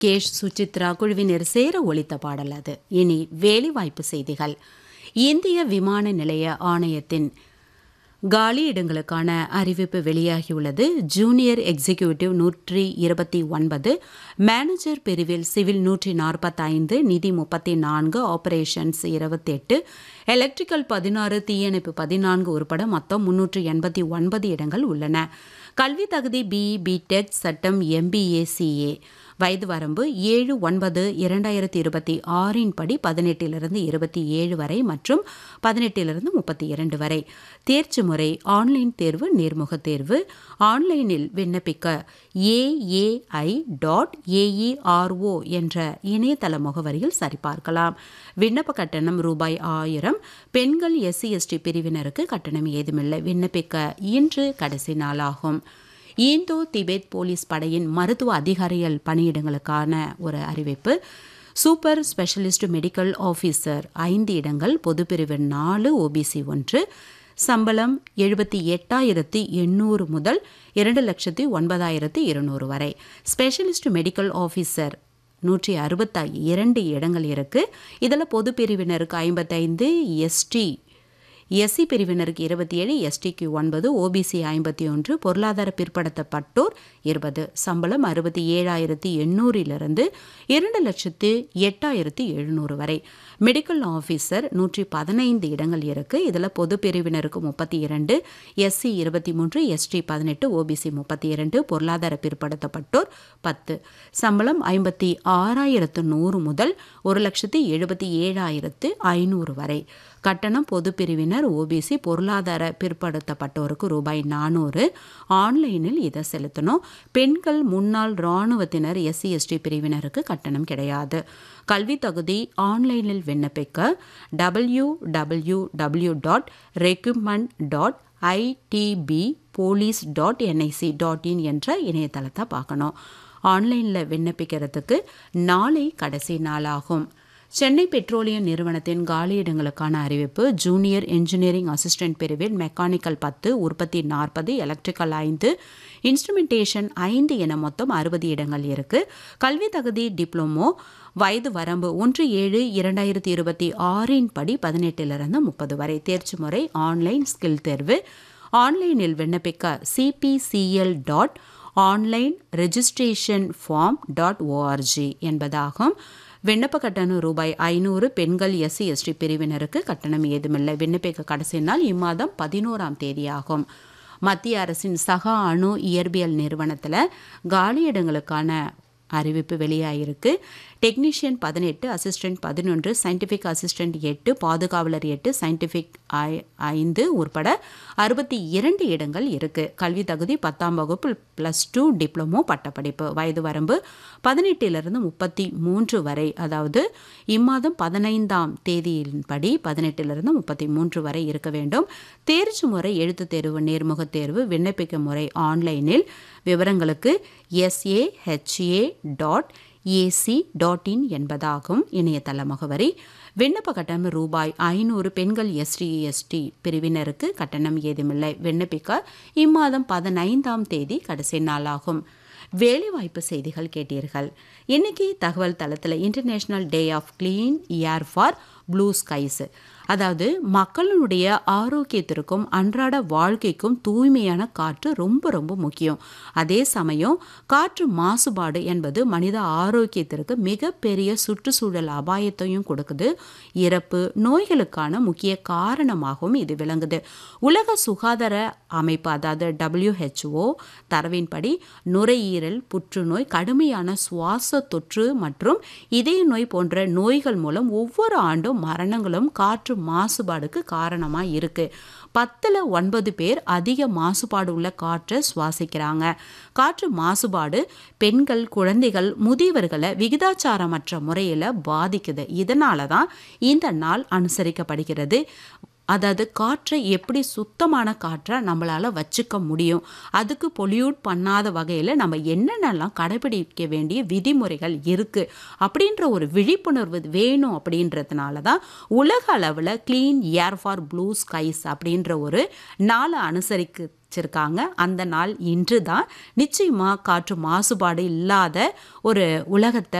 cash Suchitra குழுவினர் சேர ஒலித்த பாடல் அது இனி வேலைவாய்ப்பு செய்திகள் இந்திய விமான நிலைய ஆணையத்தின் காலி இடங்களுக்கான அறிவிப்பு வெளியாகியுள்ளது ஜூனியர் எக்ஸிகியூட்டிவ் நூற்றி இருபத்தி ஒன்பது மேனேஜர் பிரிவில் சிவில் நூற்றி நாற்பத்தைந்து நிதி முப்பத்தி நான்கு ஆபரேஷன்ஸ் இருபத்தெட்டு எலக்ட்ரிக்கல் பதினாறு தீயணைப்பு பதினான்கு உட்பட மொத்தம் முன்னூற்று எண்பத்தி ஒன்பது இடங்கள் உள்ளன கல்வி தகுதி பிஇ பிடெக் சட்டம் எம்பிஏ சிஏ வயது வரம்பு ஏழு ஒன்பது இரண்டாயிரத்தி இருபத்தி ஆறின் படி பதினெட்டிலிருந்து இருபத்தி ஏழு வரை மற்றும் பதினெட்டிலிருந்து முப்பத்தி இரண்டு வரை தேர்ச்சி முறை ஆன்லைன் தேர்வு நேர்முகத் தேர்வு ஆன்லைனில் விண்ணப்பிக்க ஏஏஐ டாட் ஏஇஆர்ஓ என்ற இணையதள முகவரியில் சரிபார்க்கலாம் விண்ணப்ப கட்டணம் ரூபாய் ஆயிரம் பெண்கள் எஸ்சி எஸ்டி பிரிவினருக்கு கட்டணம் ஏதுமில்லை விண்ணப்பிக்க இன்று கடைசி நாளாகும் ஈந்தோ திபெத் போலீஸ் படையின் மருத்துவ அதிகாரிகள் பணியிடங்களுக்கான ஒரு அறிவிப்பு சூப்பர் ஸ்பெஷலிஸ்ட் மெடிக்கல் ஆஃபீஸர் ஐந்து இடங்கள் பொதுப்பிரிவு நாலு ஓபிசி ஒன்று சம்பளம் எழுபத்தி எட்டாயிரத்தி எண்ணூறு முதல் இரண்டு லட்சத்தி ஒன்பதாயிரத்தி இருநூறு வரை ஸ்பெஷலிஸ்ட் மெடிக்கல் ஆஃபீஸர் நூற்றி அறுபத்தி இரண்டு இடங்கள் இருக்குது இதில் பொது பிரிவினருக்கு ஐம்பத்தைந்து எஸ்டி எஸ்சி பிரிவினருக்கு இருபத்தி ஏழு எஸ்டிக்கு ஒன்பது ஓபிசி ஐம்பத்தி ஒன்று பொருளாதார பிற்படுத்தப்பட்டோர் இருபது சம்பளம் அறுபத்தி ஏழாயிரத்தி எண்ணூறிலிருந்து இரண்டு லட்சத்து எட்டாயிரத்தி எழுநூறு வரை மெடிக்கல் ஆஃபீஸர் நூற்றி பதினைந்து இடங்கள் இருக்கு இதில் பொது பிரிவினருக்கு முப்பத்தி இரண்டு எஸ்சி இருபத்தி மூன்று எஸ்டி பதினெட்டு ஓபிசி முப்பத்தி இரண்டு பொருளாதார பிற்படுத்தப்பட்டோர் பத்து சம்பளம் ஐம்பத்தி ஆறாயிரத்து நூறு முதல் ஒரு லட்சத்து எழுபத்தி ஏழாயிரத்து ஐநூறு வரை கட்டணம் பொது பிரிவினர் ஓபிசி பொருளாதார பிற்படுத்தப்பட்டோருக்கு ரூபாய் நானூறு ஆன்லைனில் இதை செலுத்தணும் பெண்கள் முன்னாள் இராணுவத்தினர் எஸ்சி எஸ்டி பிரிவினருக்கு கட்டணம் கிடையாது கல்வி தகுதி ஆன்லைனில் விண்ணப்பிக்க W W W dot recruitment dot ITBP police dot NIC dot in என்ற இணையதளத்தை பார்க்கணும் ஆன்லைனில் விண்ணப்பிக்கிறதுக்கு நாளை கடைசி நாளாகும் சென்னை பெட்ரோலியம் நிறுவனத்தின் காலியிடங்களுக்கான அறிவிப்பு ஜூனியர் இன்ஜினியரிங் அசிஸ்டன்ட் பிரிவில் மெக்கானிக்கல் பத்து உற்பத்தி நாற்பது எலக்ட்ரிக்கல் ஐந்து இன்ஸ்ட்ருமெண்டேஷன் ஐந்து என மொத்தம் அறுபது இடங்கள் இருக்கு கல்வி தகுதி டிப்ளமோ வயது வரம்பு ஒன்று ஏழு இரண்டாயிரத்தி இருபத்தி ஆறின் படி பதினெட்டிலிருந்து முப்பது வரை தேர்ச்சி முறை ஆன்லைன் ஸ்கில் தேர்வு ஆன்லைனில் விண்ணப்பிக்க CPCL dot online registration form dot ORG என்பதாகும் விண்ணப்ப கட்டணம் ரூபாய் ஐநூறு பெண்கள் எஸ்சி எஸ்டி பிரிவினருக்கு கட்டணம் ஏதுமில்லை விண்ணப்பிக்க கடைசி நாள் இம்மாதம் பதினோராம் தேதியாகும் மத்திய அரசின் சகா அணு இயற்பியல் நிறுவனத்தில் காலியிடங்களுக்கான அறிவிப்பு வெளியாகிருக்கு டெக்னீஷியன் பதினெட்டு அசிஸ்டன்ட் பதினொன்று சயின்டிஃபிக் அசிஸ்டன்ட் எட்டு பாதுகாவலர் எட்டு சயின்டிஃபிக் ஐந்து உட்பட அறுபத்தி இரண்டு இடங்கள் இருக்குது கல்வி தகுதி பத்தாம் வகுப்பு ப்ளஸ் டூ டிப்ளமோ பட்டப்படிப்பு வயது வரம்பு பதினெட்டிலிருந்து முப்பத்தி மூன்று வரை அதாவது இம்மாதம் பதினைந்தாம் தேதியின்படி பதினெட்டிலிருந்து முப்பத்தி மூன்று வரை இருக்க வேண்டும் தேர்ச்சி முறை எழுத்து தேர்வு நேர்முகத் தேர்வு விண்ணப்பிக்கும் முறை ஆன்லைனில் விவரங்களுக்கு SAHA dot AC dot in என்பதாகும் இணையதள முகவரி விண்ணப்ப கட்டணம் ரூபாய் ஐநூறு பெண்கள் எஸ்டி எஸ்டி பிரிவினருக்கு கட்டணம் ஏதுமில்லை விண்ணப்பிக்க இம்மாதம் பதினைந்தாம் தேதி கடைசி நாளாகும் வேலைவாய்ப்பு செய்திகள் கேட்டீர்கள் இன்னைக்கு தகவல் தளத்தில் international day of clean air for blue skies அதாவது மக்களுடைய ஆரோக்கியத்திற்கும் அன்றாட வாழ்க்கைக்கும் தூய்மையான காற்று ரொம்ப ரொம்ப முக்கியம் அதே சமயம் காற்று மாசுபாடு என்பது மனித ஆரோக்கியத்திற்கு மிகப்பெரிய சுற்றுச்சூழல் அபாயத்தையும் கொடுக்குது இறப்பு நோய்களுக்கான முக்கிய காரணமாகவும் இது விளங்குது உலக சுகாதார அமைப்பு அதாவது டபிள்யூஹெச்ஓ தரவின்படி நுரையீரல் புற்றுநோய் கடுமையான சுவாச தொற்று மற்றும் இதய நோய் போன்ற நோய்கள் மூலம் ஒவ்வொரு ஆண்டும் மரணங்களும் காற்று மாசுபாடுக்கு காரணமாக இருக்கு பத்தில் ஒன்பது பேர் அதிக மாசுபாடு உள்ள காற்றை சுவாசிக்கிறாங்க காற்று மாசுபாடு பெண்கள் குழந்தைகள் முதியவர்களை விகிதாச்சாரமற்ற முறையில் பாதிக்குது இதனால தான் இந்த நாள் அனுசரிக்கப்படுகிறது அதாவது காற்றை எப்படி சுத்தமான காற்றை நம்மளால் வச்சுக்க முடியும் அதுக்கு பொல்யூட் பண்ணாத வகையில் நம்ம என்னென்னலாம் கடைபிடிக்க வேண்டிய விதிமுறைகள் இருக்குது அப்படின்ற ஒரு விழிப்புணர்வு வேணும் அப்படின்றதுனால தான் உலக அளவில் clean air for blue skies அப்படின்ற ஒரு நாளை அனுசரிக்கு வச்சிருக்காங்க அந்த நாள் இன்று தான் நிச்சயமாக காற்று மாசுபாடு இல்லாத ஒரு உலகத்தை